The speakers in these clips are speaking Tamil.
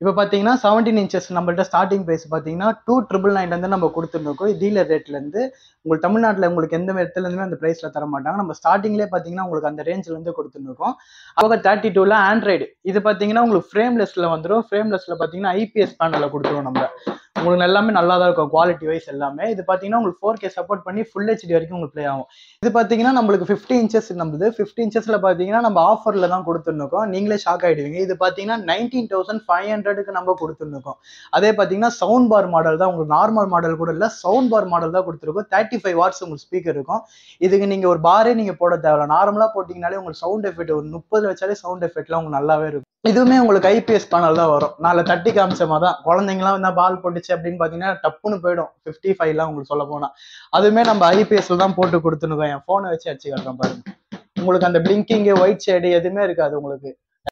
இப்போ பார்த்தீங்கன்னா செவன்டீன் இன்ச்சஸ் நம்மள்ட்ட ஸ்டார்டிங் ப்ரைஸ் பார்த்தீங்கன்னா டூ ட்ரிபிள் நைன்லேருந்து நம்ம கொடுத்துருக்கோம் டீலர் ரேட்லேருந்து உங்களுக்கு தமிழ்நாட்டில் உங்களுக்கு எந்த இடத்துலேருந்துமே அந்த ப்ரைஸில் தர மாட்டாங்க நம்ம ஸ்டார்டிங்லேயே பார்த்தீங்கன்னா உங்களுக்கு அந்த ரேஞ்சிலேருந்து கொடுத்துருக்கோம் அவங்க தேர்ட்டி டூவில் ஆண்ட்ராய்டு இது பார்த்தீங்கன்னா உங்களுக்கு ஃப்ரேம்லெஸ்ஸில் வந்துடும் ஃப்ரேம்லெஸ்ஸில் பார்த்தீங்கன்னா ஐபிஎஸ் பேனலில் கொடுத்துருவோம் நம்ம உங்களுக்கு எல்லாமே நல்லா தான் இருக்கும் குவாலிட்டி வைஸ் எல்லாமே இது பார்த்தீங்கன்னா உங்களுக்கு ஃபோர் கே சப்போர்ட் பண்ணி ஃபுல் ஹெச்டி வரைக்கும் உங்களுக்கு ப்ளே ஆகும் இது பார்த்தீங்கன்னா நம்மளுக்கு ஃபிஃப்டி இன்ச்சஸ் நம்மது ஃபிஃப்டி இன்ச்சஸில் பார்த்தீங்கன்னா நம்ம ஆஃபரில் தான் கொடுத்துருக்கோம் நீங்களே ஷாக் ஆகிடுவீங்க இது பார்த்தீங்கன்னா நைன்டீன் தௌசண்ட் ஃபைவ் ஹண்ட்ரடுக்கு நம்ம கொடுத்துருக்கோம் அதே பார்த்தீங்கன்னா சவுண்ட் பார் மாடல் தான் உங்களுக்கு நார்மல் மாடல் கூட இல்லை சவுண்ட் பார் மாடல் தான் கொடுத்துருக்கோம் தேர்ட்டி ஃபைவ் வாட்ஸ் உங்களுக்கு ஸ்பீக்கர் இருக்கும் இதுக்கு நீங்கள் ஒரு பாரே நீங்கள் போட தேவையில்ல நார்மலாக போட்டிங்கனாலே உங்களுக்கு சவுண்ட் எஃபெக்ட் ஒரு முப்பது வச்சாலே சவுண்ட் எஃபெக்ட்லாம் உங்களுக்கு நல்லாவே இருக்கும் இதுவுமே உங்களுக்கு ஐபிஎஸ் பேனல் தான் வரும் நாலு தட்டி காமிச்ச மாதிரி தான் குழந்தைங்களாம் வந்தா பால் போட்டுச்சு அப்படின்னு பார்த்தீங்கன்னா டப்புன்னு போயிடும் ஃபிஃப்டி ஃபைவ்லாம் உங்களுக்கு சொல்ல போனால் அதுவுமே நம்ம ஐபிஎஸ்ல தான் போட்டு கொடுத்துருக்கோம் என் ஃபோனை வச்சு அடிச்சு காட்டுறேன் பாருங்க உங்களுக்கு அந்த பிளிங்கிங்கு ஒயிட் ஷேடு எதுவுமே இருக்காது உங்களுக்கு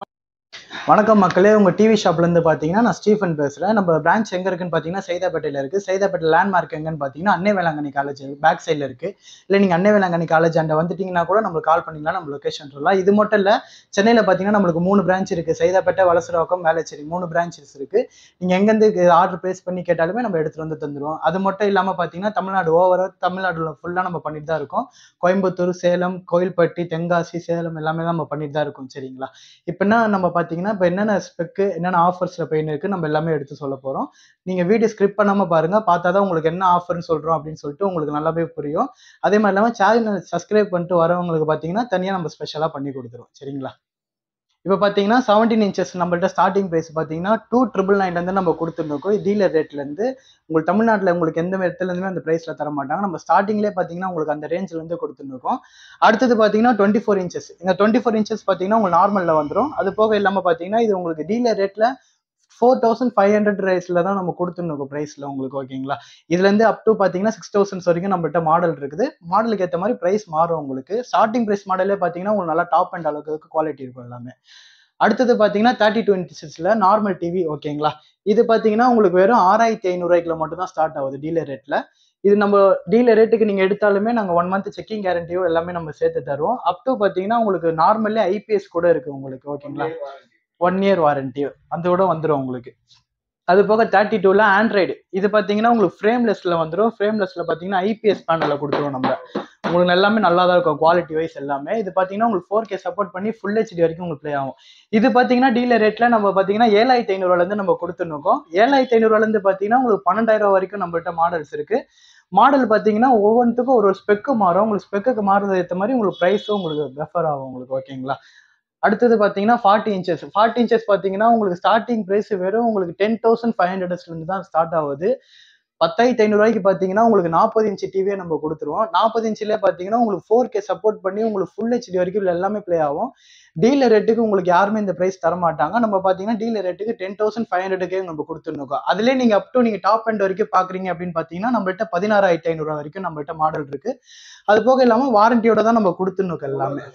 வணக்கம் மக்களே உங்க டிவி ஷாப்ல இருந்து பாத்தீங்கன்னா நான் ஸ்டீஃபன் பேசுறேன் நம்ம பிரான்ச் எங்க இருக்குன்னு பாத்தீங்கன்னா சைதாப்பேட்டையில இருக்கு சைதாப்பேட்டை லேண்ட்மார்க் எங்கன்னு பாத்தீங்கன்னா அன்னை வேளாங்கண்ணி காலேஜ் பேக் சைட்ல இருக்கு இல்ல நீங்க அன்னை வேளாங்கண்ணி காலேஜ் அண்ட வந்துட்டீங்கன்னா கூட நம்மளுக்கு கால் பண்ணிக்கலாம் நம்ம லொகேஷன் சொல்லலாம் இது மட்டும் இல்ல சென்னையில பாத்தீங்கன்னா நம்மளுக்கு மூணு பிரான்ச் இருக்கு சைதாப்பேட்டை வலசரவாக்கம் வேளச்சேரி மூணு பிரான்ச்சஸ் இருக்கு நீங்க எங்கேருந்து ஆர்டர் பிளேஸ் பண்ணி கேட்டாலுமே நம்ம எடுத்துட்டு வந்து தந்துருவோம் அது மட்டும் இல்லாம பாத்தீங்கன்னா தமிழ்நாடு ஓவரா தமிழ்நாடுல ஃபுல்லா நம்ம பண்ணிட்டு தான் இருக்கோம் கோயம்புத்தூர் சேலம் கோயில்பட்டி தென்காசி சேலம் எல்லாமே தான் நம்ம பண்ணிட்டு தான் இருக்கோம் சரிங்களா இப்போ என்ன நம்ம பார்த்தீங்கன்னா இப்போ என்னென்ன ஸ்பெக்கு என்னென்ன ஆஃபர்ஸில் பெயின் இருக்குது நம்ம எல்லாமே எடுத்து சொல்ல போகிறோம் நீங்கள் வீடியோ ஸ்கிரிப்ட் பண்ணாமல் பாருங்கள் பார்த்தா தான் உங்களுக்கு என்ன ஆஃபர்னு சொல்கிறோம் அப்படின்னு சொல்லிட்டு உங்களுக்கு நல்லாவே புரியும் அதே மாதிரி இல்லாமல் சேனல் சப்ஸ்கிரைப் பண்ணிட்டு வரவங்களுக்கு பார்த்தீங்கன்னா தனியாக நம்ம ஸ்பெஷலாக பண்ணி கொடுத்துருவோம் சரிங்களா இப்போ பார்த்தீங்கன்னா செவன்டீன் இன்ச்சஸ் நம்மள்ட்ட ஸ்டார்டிங் ப்ரைஸ் பார்த்தீங்கன்னா டூ ட்ரிபிள் நைன்லேருந்து நம்ம கொடுத்துருக்கோம் டீலர் ரேட்லேருந்து உங்களுக்கு தமிழ்நாட்டில் உங்களுக்கு எந்த இடத்துலேருந்துமே அந்த ப்ரைஸில் தர மாட்டாங்க நம்ம ஸ்டார்டிங்லேயே பார்த்தீங்கன்னா உங்களுக்கு அந்த ரேஞ்சிலேருந்து கொடுத்துருக்கோம் அடுத்தது பார்த்தீங்கன்னா டுவெண்ட்டி ஃபோர் இன்ச்சஸ் இந்த டுவெண்ட்டி ஃபோர் இன்ச்சஸ் பார்த்தீங்கன்னா உங்களுக்கு நார்மலில் வந்துடும் அது போக இல்லாமல் பார்த்தீங்கன்னா இது உங்களுக்கு டீலர் ரேட்டில் ஃபோர் தௌசண்ட் ஃபைவ் ஹண்ட்ரட் ரைஸில் தான் நம்ம கொடுத்துருக்கோம் ப்ரைஸில் உங்களுக்கு ஓகேங்களா இதுலேருந்து அப் டு பார்த்தீங்கன்னா சிக்ஸ் தௌசண்ட்ஸ் வரைக்கும் நம்மள்ட்ட மாடல் இருக்குது மாடலுக்கு ஏற்ற மாதிரி ப்ரைஸ் மாறும் உங்களுக்கு ஸ்டார்டிங் ப்ரைஸ் மாடலே பார்த்தீங்கன்னா உங்களுக்கு நல்லா டாப் அண்ட் அளவுக்கு குவாலிட்டி இருக்கும் எல்லாமே அடுத்தது பார்த்தீங்கன்னா தேர்ட்டி டூ இன்ச்சஸில் நார்மல் டிவி ஓகேங்களா இது பார்த்தீங்கன்னா உங்களுக்கு வெறும் ஆறாயிரத்தி ஐநூறுரூவாய்க்குள்ள மட்டும் தான் ஸ்டார்ட் ஆகுது டீலர் ரேட்டில் இது நம்ம டீலர் ரேட்டுக்கு நீங்கள் எடுத்தாலுமே நாங்கள் ஒன் மந்த் செக்கிங் கேரண்டியோ எல்லாமே நம்ம சேர்த்து தருவோம் அப் டு பார்த்தீங்கன்னா உங்களுக்கு நார்மலே ஐபிஎஸ் கூட இருக்கு உங்களுக்கு ஓகேங்களா ஒன் இயர் வாரண்டி அந்த கூட வந்துடும் உங்களுக்கு அது போக தேர்ட்டி டூவில் ஆண்ட்ராய்டு இது பார்த்தீங்கன்னா உங்களுக்கு ஃப்ரேம்லெஸ்ஸில் வந்துடும் ஃப்ரேம்லெஸ்ஸில் பார்த்தீங்கன்னா ஐபிஎஸ் பேனலில் கொடுத்துருவோம் நம்ம உங்களுக்கு எல்லாமே நல்லா தான் இருக்கும் குவாலிட்டி வைஸ் எல்லாமே இது பார்த்தீங்கன்னா உங்களுக்கு ஃபோர் கே சப்போர்ட் பண்ணி ஃபுல் ஹெச்டி வரைக்கும் உங்களுக்கு ப்ளே ஆகும் இது பார்த்தீங்கன்னா டீலர் ரேட்டில் நம்ம பார்த்தீங்கன்னா ஏழாயிரத்தி ஐநூறுவாலேருந்து நம்ம கொடுத்துருக்கோம் ஏழாயிரத்தி ஐநூறுவாலேருந்து பார்த்தீங்கன்னா உங்களுக்கு பன்னெண்டாயிரம் வரைக்கும் நம்மள்ட்ட மாடல்ஸ் இருக்கு மாடல் பார்த்தீங்கன்னா ஒவ்வொன்றுத்துக்கும் ஒரு ஒரு ஸ்பெக்கு மாறும் உங்களுக்கு ஸ்பெக்குக்கு மாறுறது ஏற்ற மாதிரி உங்களுக்கு ப்ரைஸும் உங்களுக்கு ரெஃபர் ஆகும் உங்களுக்கு ஓகேங்களா அடுத்தது பார்த்தீங்கன்னா ஃபார்ட்டி இன்ச்சஸ் ஃபார்ட்டி இன்ச்சஸ் பார்த்தீங்கன்னா உங்களுக்கு ஸ்டார்டிங் ப்ரைஸ் வெறும் உங்களுக்கு டென் தௌசண்ட் ஃபைவ் ஹண்ட்ரட்ஸ்லேருந்து தான் ஸ்டார்ட் ஆகுது பத்தாயிரத்தி ஐநூறுரூவாய்க்கு பார்த்தீங்கன்னா உங்களுக்கு நாற்பது இன்ச்சு டிவியே நம்ம கொடுத்துருவோம் நாற்பது இன்ச்சில் பார்த்தீங்கன்னா உங்களுக்கு ஃபோர் கே சப்போர்ட் பண்ணி உங்களுக்கு ஃபுல் ஹெச்டி வரைக்கும் இதுல எல்லாமே ப்ளே ஆகும் டீலர் ரேட்டுக்கு உங்களுக்கு யாருமே இந்த ப்ரைஸ் தர மாட்டாங்க நம்ம பார்த்தீங்கன்னா டீலர் ரேட்டுக்கு டென் தௌசண்ட் ஃபைவ் ஹண்ட்ரடுக்கே நம்ம கொடுத்துருக்கோம் அதுலேயே நீங்கள் அப் டு நீங்கள் டாப் எண்ட் வரைக்கும் பார்க்குறீங்க அப்படின்னு பார்த்தீங்கன்னா நம்மள்ட்ட பதினாறாயிரத்தி ஐநூறுரூவா வரைக்கும் நம்மள்ட்ட மாடல் இருக்கு அது போக இல்லாமல் வாரண்டியோட தான் நம்ம கொடுத்துருக்கோம் எல்லாமே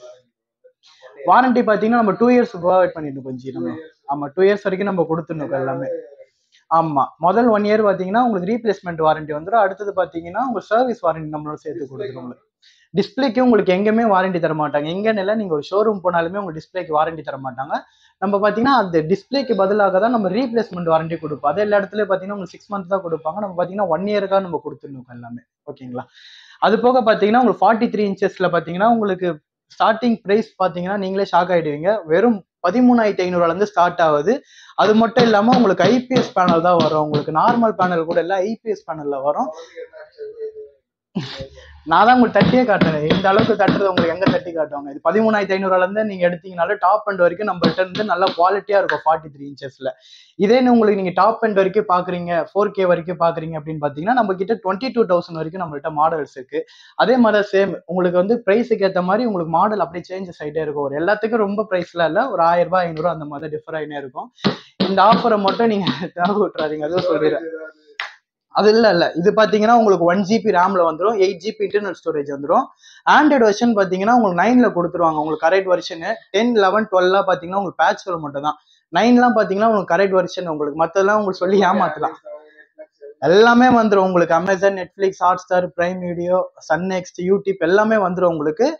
வாரண்டி பார்த்தீங்கன்னா நம்ம டூ இயர்ஸ் ப்ரொவைட் பண்ணிட்டு கொஞ்சம் நம்ம ஆமாம் டூ இயர்ஸ் வரைக்கும் நம்ம கொடுத்துருக்கோம் எல்லாமே ஆமா முதல் ஒன் இயர் பாத்தீங்கன்னா உங்களுக்கு ரீப்ளேஸ்மெண்ட் வாரண்டி வந்துடும் அடுத்தது பாத்தீங்கன்னா உங்க சர்வீஸ் வாரண்டி நம்மளோட சேர்த்து கொடுத்துரும் உங்களுக்கு டிஸ்பிளேக்கு உங்களுக்கு எங்கேயுமே வாரண்டி தர மாட்டாங்க எங்கன்னு இல்லை நீங்க ஒரு ஷோரூம் போனாலுமே உங்க டிஸ்பிளேக்கு வாரண்டி தர மாட்டாங்க நம்ம பாத்தீங்கன்னா அந்த டிஸ்பிளேக்கு பதிலாக தான் நம்ம ரீப்ளேஸ்மெண்ட் வாரண்டி கொடுப்போம் அதே எல்லா இடத்துலயும் பாத்தீங்கன்னா உங்களுக்கு சிக்ஸ் மந்த் தான் கொடுப்பாங்க நம்ம பாத்தீங்கன்னா ஒன் இயருக்காக நம்ம கொடுத்துருக்கோம் எல்லாமே ஓகேங்களா அது போக பாத்தீங்கன்னா உங்களுக்கு ஃபார்ட்டி த்ரீ இன்ச்சஸ்ல பாத்தீங்கன்னா உங்களுக்கு ஸ்டார்டிங் ப்ரைஸ் பாத்தீங்கன்னா நீங்களே ஷாக் ஆயிடுவீங்க வெறும் பதிமூணாயிரத்தி ஐநூறுவால இருந்து ஸ்டார்ட் ஆகுது அது மட்டும் இல்லாம உங்களுக்கு ஐபிஎஸ் பேனல் தான் வரும் உங்களுக்கு நார்மல் பேனல் கூட இல்ல ஐபிஎஸ் பேனல்ல வரும் நான் தான் உங்களுக்கு தட்டியே காட்டுறேன் இந்த அளவுக்கு தட்டுறது உங்களுக்கு எங்க தட்டி காட்டுவாங்க இது பதிமூணாயிரத்தி ஐநூறுல இருந்து நீங்க எடுத்தீங்கனால டாப் அண்ட் வரைக்கும் நம்மள்ட்ட இருந்து நல்லா குவாலிட்டியா இருக்கும் ஃபார்ட்டி த்ரீ இன்ச்சஸ்ல இதே உங்களுக்கு நீங்க டாப் அண்ட் வரைக்கும் பாக்குறீங்க ஃபோர் கே வரைக்கும் பாக்குறீங்க அப்படின்னு பாத்தீங்கன்னா நம்ம கிட்ட டுவெண்ட்டி டூ தௌசண்ட் வரைக்கும் நம்மள்ட்ட மாடல்ஸ் இருக்கு அதே மாதிரி சேம் உங்களுக்கு வந்து பிரைஸுக்கு ஏற்ற மாதிரி உங்களுக்கு மாடல் அப்படியே சேஞ்சஸ் ஆகிட்டே இருக்கும் ஒரு எல்லாத்துக்கும் ரொம்ப ப்ரைஸ்ல இல்ல ஒரு ஆயிரம் ரூபாய் ஐநூறு அந்த மாதிரி டிஃபர் ஆகினே இருக்கும் இந்த ஆஃபரை மட்டும் நீங்க தேவை விட்டுறாதீங்க அதுவும் சொல்லிடுறேன் அது இல்ல இல்ல இது பாத்தீங்கன்னா உங்களுக்கு ஒன் ஜிபி ரேம்ல வந்துடும் எயிட் ஜிபி இன்டர்னல் ஸ்டோரேஜ் வந்துடும் ஆண்ட்ராய்டு வெர்ஷன் பாத்தீங்கன்னா உங்களுக்கு நைன்ல கொடுத்துருவாங்க உங்களுக்கு கரெக்ட் வெர்ஷன் டென் லெவன் டுவெல்லாம் பாத்தீங்கன்னா உங்களுக்கு பேட்ச் வர மட்டும் தான் நைன்லாம் பாத்தீங்கன்னா உங்களுக்கு கரெக்ட் வெர்ஷன் உங்களுக்கு மத்ததெல்லாம் உங்களுக்கு சொல்லி ஏமாத்தலாம் எல்லாமே வந்துடும் உங்களுக்கு Amazon Netflix Hotstar Prime Video Sun NXT YouTube எல்லாமே வந்துடும் உங்களுக்கு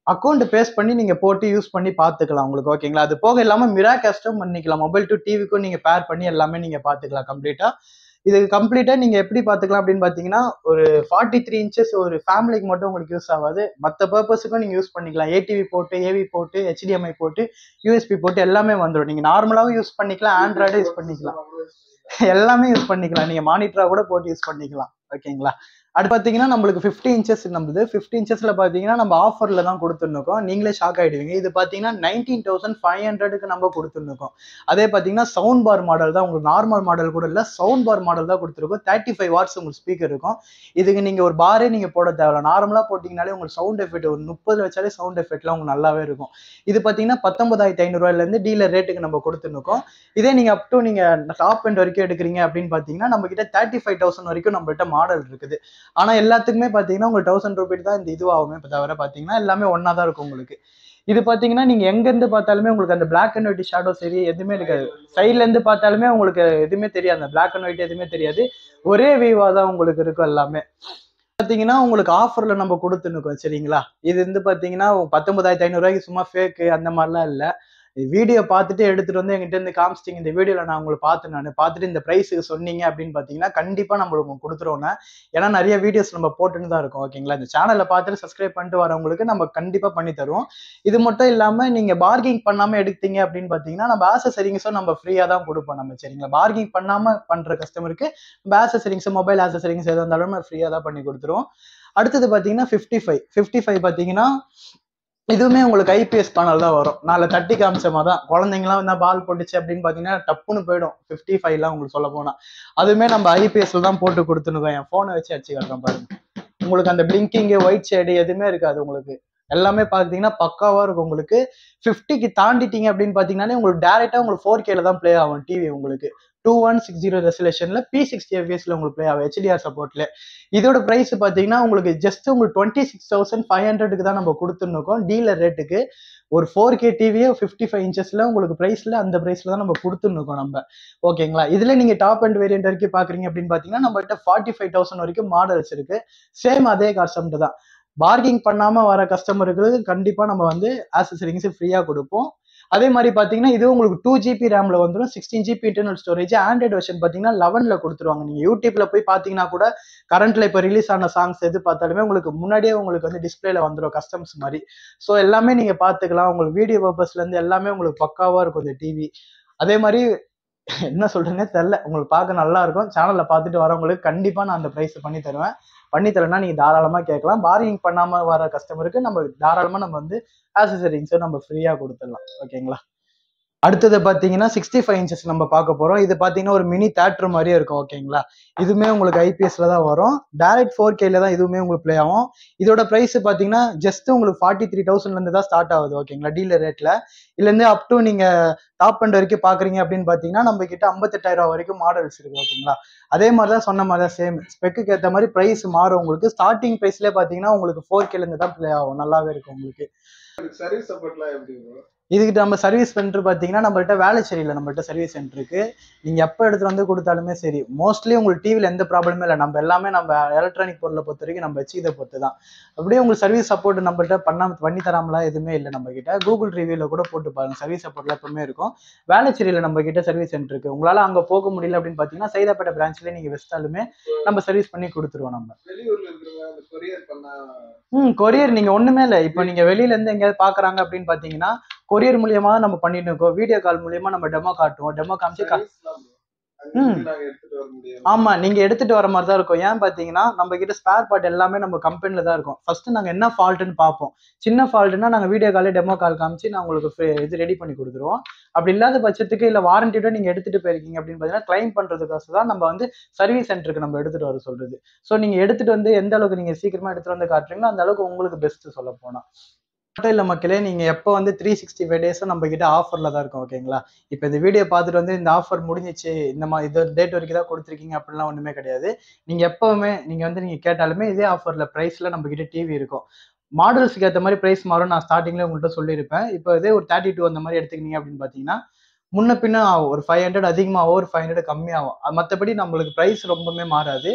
அக்கௌண்ட் பேஸ் பண்ணி நீங்க போட்டு யூஸ் பண்ணி பார்த்துக்கலாம் உங்களுக்கு ஓகேங்களா அது போக இல்லாம மிரா கஸ்டம் பண்ணிக்கலாம் மொபைல் டு டிவிக்கும் நீங்க பேர் பண்ணி எல்லாமே நீங்க பார்த்துக்கலாம் கம்ப்ளீட்டா இது கம்ப்ளீட்டா நீங்க எப்படி பார்த்துக்கலாம் அப்படின்னு பாத்தீங்கன்னா ஒரு ஃபார்ட்டி த்ரீ இன்ச்சஸ் ஒரு ஃபேமிலிக்கு மட்டும் உங்களுக்கு யூஸ் ஆகாது மற்ற பர்பஸுக்கும் நீங்க யூஸ் பண்ணிக்கலாம் ஏடிவி போட்டு ஏவி போட்டு ஹெச்டிஎம்ஐ போட்டு யூஎஸ்பி போட்டு எல்லாமே வந்துடும் நீங்க நார்மலாவும் யூஸ் பண்ணிக்கலாம் ஆண்ட்ராய்டும் யூஸ் பண்ணிக்கலாம் எல்லாமே யூஸ் பண்ணிக்கலாம் நீங்க மானிட்டரா கூட போட்டு யூஸ் பண்ணிக்கலாம் ஓகேங்களா அது பாத்தீங்கன்னா நம்மளுக்கு ஃபிஃப்டி இன்ச்சஸ் நம்மளுது ஃபிஃப்டி இன்ச்சஸ்ல பாத்தீங்கன்னா நம்ம ஆஃபர்ல தான் கொடுத்துருக்கோம் நீங்களே ஷாக் ஆயிடுவீங்க இது பாத்தீங்கன்னா நைன்டீன் தௌசண்ட் ஃபைவ் ஹண்ட்ரடுக்கு நம்ம கொடுத்துருக்கோம் அதே பாத்தீங்கன்னா சவுண்ட் பார் மாடல் தான் உங்களுக்கு நார்மல் மாடல் கூட இல்ல சவுண்ட் பார் மாடல் தான் கொடுத்துருக்கோம் தேர்ட்டி ஃபைவ் வாட்ஸ் உங்களுக்கு ஸ்பீக்கர் இருக்கும் இதுக்கு நீங்க ஒரு பாரே நீங்க போட தேவையில்ல நார்மலா போட்டீங்கனாலே உங்களுக்கு சவுண்ட் எஃபெக்ட் ஒரு முப்பது வச்சாலே சவுண்ட் எஃபெக்ட்லாம் உங்களுக்கு நல்லாவே இருக்கும் இது பாத்தீங்கன்னா பத்தொன்பதாயிரத்தி ஐநூறுவாயில இருந்து டீலர் ரேட்டுக்கு நம்ம கொடுத்துருக்கோம் இதே நீங்க அப் டு நீங்க டாப் எண்ட் வரைக்கும் எடுக்கிறீங்க அப்படின்னு பாத்தீங்கன்னா நம்ம கிட்ட தேர்ட்டி ஃபைவ் தௌசண்ட் வரைக்கும் நம்மள்ட்ட மாடல் இருக்குது ஆனா எல்லாத்துக்குமே பாத்தீங்கன்னா உங்களுக்கு தௌசண்ட் ருபீஸ் தான் இந்த இதுவாகுமே தவிர பாத்தீங்கன்னா எல்லாமே ஒன்னா தான் இருக்கும் உங்களுக்கு இது பாத்தீங்கன்னா நீங்க எங்க இருந்து பார்த்தாலுமே உங்களுக்கு அந்த பிளாக் அண்ட் ஒயிட் ஷேடோ சரி எதுவுமே இருக்காது சைட்ல இருந்து பார்த்தாலுமே உங்களுக்கு எதுவுமே தெரியாது அந்த பிளாக் அண்ட் ஒயிட் எதுவுமே தெரியாது ஒரே வியூவா தான் உங்களுக்கு இருக்கும் எல்லாமே பாத்தீங்கன்னா உங்களுக்கு ஆஃபர்ல நம்ம கொடுத்துருக்கோம் சரிங்களா இது வந்து பாத்தீங்கன்னா பத்தொன்பதாயிரத்தி ஐநூறு ரூபாய்க்கு சும்மா ஃபேக்கு அந்த மாதிரிலாம் இல்ல வீடியோ பார்த்துட்டு எடுத்துட்டு வந்து எங்கிட்ட இருந்து காமிச்சிட்டிங்க இந்த வீடியோல நான் உங்களுக்கு பார்த்தேன் நான் பார்த்துட்டு இந்த ப்ரைஸுக்கு சொன்னீங்க அப்படின்னு பாத்தீங்கன்னா கண்டிப்பா நம்மளுக்கு கொடுத்துருவோங்க ஏன்னா நிறைய வீடியோஸ் நம்ம போட்டுன்னு தான் இருக்கோம் ஓகேங்களா இந்த சேனலை பார்த்துட்டு சப்ஸ்கிரைப் பண்ணிட்டு வரவங்களுக்கு நம்ம கண்டிப்பா பண்ணி தருவோம் இது மட்டும் இல்லாம நீங்க பார்கிங் பண்ணாம எடுத்தீங்க அப்படின்னு பாத்தீங்கன்னா நம்ம ஆசசரிங்ஸும் நம்ம ஃப்ரீயா தான் கொடுப்போம் நம்ம சரிங்களா பார்கிங் பண்ணாம பண்ற கஸ்டமருக்கு நம்ம ஆசசரிங்ஸ் மொபைல் ஆசசரிங்ஸ் எதாக இருந்தாலும் நம்ம ஃப்ரீயா தான் பண்ணி கொடுத்துருவோம் அடுத்தது பாத்தீங்கன்னா ஃபிஃப்டி ஃபைவ் ஃபிஃப்டி ஃபைவ் பாத்தீங்கன்னா இதுவுமே உங்களுக்கு ஐபிஎஸ் பேனல் தான் வரும் நாலு தட்டி காமிச்ச மாதிரி தான் குழந்தைங்களாம் வந்தா பால் போட்டுச்சு அப்படின்னு பாத்தீங்கன்னா டப்புன்னு போயிடும் ஃபிஃப்டி ஃபைவ்லாம் உங்களுக்கு சொல்ல போனா அதுவுமே நம்ம ஐபிஎஸ்ல தான் போட்டு கொடுத்துருக்கோம் என் போனை வச்சு அடிச்சு காட்டுறேன் பாருங்க உங்களுக்கு அந்த பிளிங்கிங் ஒயிட் ஷேடு எதுவுமே இருக்காது உங்களுக்கு எல்லாமே பாத்தீங்கன்னா பக்காவா இருக்கும் உங்களுக்கு ஃபிஃப்டிக்கு தாண்டிட்டீங்க அப்படின்னு பாத்தீங்கன்னா உங்களுக்கு டேரக்டா உங்களுக்கு ஃபோர் கேல தான் ப்ளே ஆகும் டிவி உங்களுக்கு டூ ஒன் சிக்ஸ் ஜீரோ ரெசலேஷன்ல பி சிக்ஸ்டி எஃப்எஸ்ல உங்களுக்கு ப்ளே ஆகும் ஹெச்டிஆர் சப்போர்ட்ல இதோட பிரைஸ் பாத்தீங்கன்னா உங்களுக்கு ஜஸ்ட் உங்களுக்கு டுவெண்ட்டி சிக்ஸ் தௌசண்ட் ஃபைவ் ஹண்ட்ரடுக்கு தான் நம்ம கொடுத்துருக்கோம் டீலர் ரேட்டுக்கு ஒரு ஃபோர் கே டிவியே ஃபிஃப்டி ஃபைவ் இன்ச்சஸ்ல உங்களுக்கு பிரைஸ்ல அந்த பிரைஸ்ல தான் நம்ம கொடுத்துருக்கோம் நம்ம ஓகேங்களா இதுல நீங்க டாப் அண்ட் வேரியன்ட் வரைக்கும் பாக்குறீங்க அப்படின்னு பாத்தீங்கன்னா நம்ம கிட்ட ஃபார்ட்டி ஃபைவ் தௌசண்ட் வரைக்கும் மாடல்ஸ் இருக்கு சேம் அதே கான்செப்ட் தான் பார்கிங் பண்ணாம வர கஸ்டமருக்கு கண்டிப்பா நம்ம வந்து ஆக்சசரிங்ஸ் ஃப்ரீயா கொடுப்போம் அதே மாதிரி பாத்தீங்கன்னா இது உங்களுக்கு டூ ஜிபி ரேம்ல வந்துடும் sixteen GB internal storage Android version பாத்தீங்கன்னா லெவன்ல கொடுத்துருவாங்க நீங்க யூடியூப்ல போய் பாத்தீங்கன்னா கூட கரண்ட்ல இப்ப ரிலீஸ் ஆன சாங்ஸ் எது பார்த்தாலுமே உங்களுக்கு முன்னாடியே உங்களுக்கு வந்து டிஸ்பிளேல வந்துடும் கஸ்டம்ஸ் மாதிரி ஸோ எல்லாமே நீங்க பாத்துக்கலாம் உங்களுக்கு வீடியோ பர்பஸ்ல இருந்து எல்லாமே உங்களுக்கு பக்காவா இருக்கும் இந்த டிவி அதே மாதிரி என்ன சொல்றேன்னே தெரில உங்களுக்கு பார்க்க நல்லா இருக்கும் சேனல்ல பார்த்துட்டு வரவங்களுக்கு கண்டிப்பா நான் அந்த ப்ரைஸ் பண்ணி தருவேன் பண்ணி தரேன்னா நீங்க தாராளமா கேட்கலாம் பார்கிங் பண்ணாம வர கஸ்டமருக்கு நம்ம தாராளமா நம்ம வந்து ஆக்சசரிங்ஸை நம்ம ஃப்ரீயா கொடுத்துடலாம் ஓகேங்களா அடுத்தது பாத்தீங்கன்னா சிக்ஸ்டி ஃபைவ் இன்ச்சஸ் நம்ம பார்க்க போறோம் இது பாத்தீங்கன்னா ஒரு மினி தேட்டர் மாதிரியே இருக்கும் ஓகேங்களா இதுவுமே உங்களுக்கு ஐபிஎஸ்ல தான் வரும் டைரக்ட் ஃபோர் கேல தான் இதுவுமே உங்களுக்கு ப்ளே ஆகும் இதோட பிரைஸ் பாத்தீங்கன்னா ஜஸ்ட் உங்களுக்கு ஃபார்ட்டி த்ரீ தௌசண்ட்ல இருந்து தான் ஸ்டார்ட் ஆகுது ஓகேங்களா டீலர் ரேட்ல இதுல இருந்து அப் டு நீங்க டாப் அண்ட் வரைக்கும் பாக்குறீங்க அப்படின்னு பாத்தீங்கன்னா நம்ம கிட்ட ஐம்பத்தெட்டாயிரம் ரூபாய் வரைக்கும் மாடல்ஸ் இருக்கு ஓகேங்களா அதே மாதிரி தான் சொன்ன மாதிரி தான் சேம் ஸ்பெக்கு ஏற்ற மாதிரி பிரைஸ் மாறும் உங்களுக்கு ஸ்டார்டிங் பிரைஸ்ல பாத்தீங்கன்னா உங்களுக்கு ஃபோர் கேல இருந்து தான் ப்ளே ஆகும் நல்லாவே இருக்கும் உங்களுக்கு சர்வீஸ் சப்போர்ட்லாம் எப்படி bro? இதுக்கிட்ட நம்ம சர்வீஸ் சென்டர் பார்த்தீங்கன்னா நம்மள்ட்ட வேலைச்சேரியில் நம்மள்ட்ட சர்வீஸ் சென்டர் இருக்கு நீங்கள் எப்போ எடுத்துட்டு வந்து கொடுத்தாலுமே சரி மோஸ்ட்லி உங்களுக்கு டிவியில் எந்த ப்ராப்ளமே இல்லை நம்ம எல்லாமே நம்ம எலக்ட்ரானிக் பொருளை பொறுத்த வரைக்கும் நம்ம வச்சு இதை பொறுத்து தான் அப்படியே உங்களுக்கு சர்வீஸ் சப்போர்ட் நம்மள்ட்ட பண்ண பண்ணி தராமலாம் எதுவுமே இல்லை நம்ம கிட்ட கூகுள் ரிவ்யூவில் கூட போட்டு பாருங்க சர்வீஸ் சப்போர்ட்லாம் எப்பவுமே இருக்கும் வேலைச்சேரியில் நம்ம கிட்ட சர்வீஸ் சென்டர் இருக்கு உங்களால் அங்கே போக முடியல அப்படின்னு பார்த்தீங்கன்னா சைதாப்பேட்டை பிரான்ச்லேயே நீங்கள் வச்சாலுமே நம்ம சர்வீஸ் பண்ணி கொடுத்துருவோம் நம்ம வெளியூர்ல இருக்கிறவங்க அந்த கொரியர் பண்ணா ம் கொரியர் நீங்க ஒண்ணுமே இல்லை இப்போ நீங்க வெளியில இருந்து எங்கேயாவது பாக்குறாங்க அப்படின்னு பாத்தீங்கன்னா கொரியர் மூலியமா தான் நம்ம பண்ணிட்டு இருக்கோம் வீடியோ கால் மூலியமா நம்ம டெமோ காட்டுவோம் டெமோ காமிச்சு கா- சர்வீஸ்லாம் bro. அங்க ம். இருந்து நாங்க எடுத்துட்டு வர முடியாது ஆமா நீங்க எடுத்துட்டு வர மாதிரி தான் இருக்கும் ஏன் பாத்தீங்கன்னா நம்ம கிட்ட ஸ்பேர் பார்ட் எல்லாமே நம்ம கம்பெனில தான் இருக்கும் ஃபர்ஸ்ட் நாங்க என்ன ஃபால்ட்னு பார்ப்போம் சின்ன ஃபால்ட்னா நாங்க வீடியோ காலே டெமோ கால் காமிச்சு நான் உங்களுக்கு free- இது ரெடி பண்ணி கொடுத்துருவோம் அப்படி இல்லாத பட்சத்துக்கு இல்ல வாரண்டியோட நீங்க எடுத்துட்டு போயிருக்கீங்க அப்படின்னு பாத்தீங்கன்னா கிளைம் பண்றதுக்காக தான் நம்ம வந்து சர்வீஸ் சென்டருக்கு நம்ம எடுத்துட்டு வர சொல்றது ஸோ நீங்க எடுத்துட்டு வந்து எந்த அளவுக்கு நீங்க சீக்கிரமா எடுத்துட்டு வந்து காட்டுறீங்களோ அந்த அளவுக்கு உங்களுக்கு பெஸ்ட் சொல்ல போனா மட்டும் இல்ல மக்களே நீங்க எப்போ வந்து த்ரீ சிக்ஸ்டி ஃபைவ் டேஸும் நம்ம கிட்ட ஆஃபர்ல தான் இருக்கும் ஓகேங்களா இப்போ இந்த வீடியோ பார்த்துட்டு வந்து இந்த ஆஃபர் முடிஞ்சிச்சு இந்த மாதிரி இது டேட் வரைக்கும் தான் கொடுத்துருக்கீங்க அப்படிலாம் ஒண்ணுமே கிடையாது நீங்க எப்பவுமே நீங்க வந்து நீங்க கேட்டாலுமே இதே ஆஃபர்ல பிரைஸ்ல நம்ம கிட்ட டிவி இருக்கும் மாடல்ஸ்க்கு ஏற்ற மாதிரி பிரைஸ் மாறும் நான் ஸ்டார்டிங்ல உங்கள்கிட்ட சொல்லியிருப்பேன் இப்போ இதே ஒரு தேர்ட்டி டூ அந்த மாதிரி எடுத்துக்கிட்டீங்க அப்படின்னு பார்த்தீங்கன்னா முன்ன பின்ன ஆகும் ஒரு ஃபைவ் ஹண்ட்ரட் அதிகமாகும் ஒரு ஃபைவ் ஹண்ட்ரட் கம்மியாகும் அது மற்றபடி நம்மளுக்கு ப்ரைஸ் ரொம்பவுமே மாறாது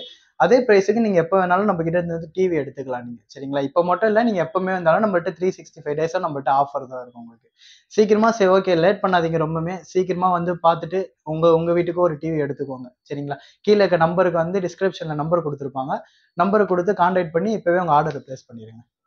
அதே ப்ரைஸுக்கு நீங்கள் எப்போ வேணாலும் நம்ம கிட்ட இருந்து டிவி எடுத்துக்கலாம் நீங்கள் சரிங்களா இப்போ மட்டும் இல்லை நீங்கள் எப்பவுமே வந்தாலும் நம்மள்ட்ட த்ரீ சிக்ஸ்டி ஃபைவ் டேஸாக நம்மள்ட்ட ஆஃபர் தான் இருக்கும் உங்களுக்கு சீக்கிரமா சரி ஓகே லேட் பண்ணாதீங்க ரொம்பவே சீக்கிரமா வந்து பார்த்துட்டு உங்க உங்க வீட்டுக்கு ஒரு டிவி எடுத்துக்கோங்க சரிங்களா கீழே இருக்க நம்பருக்கு வந்து டிஸ்கிரிப்ஷன்ல நம்பர் கொடுத்துருப்பாங்க நம்பர் கொடுத்து கான்டாக்ட் பண்ணி இப்பவே உங்க ஆர்டர் ப்ளேஸ் பண்ணிடுங்க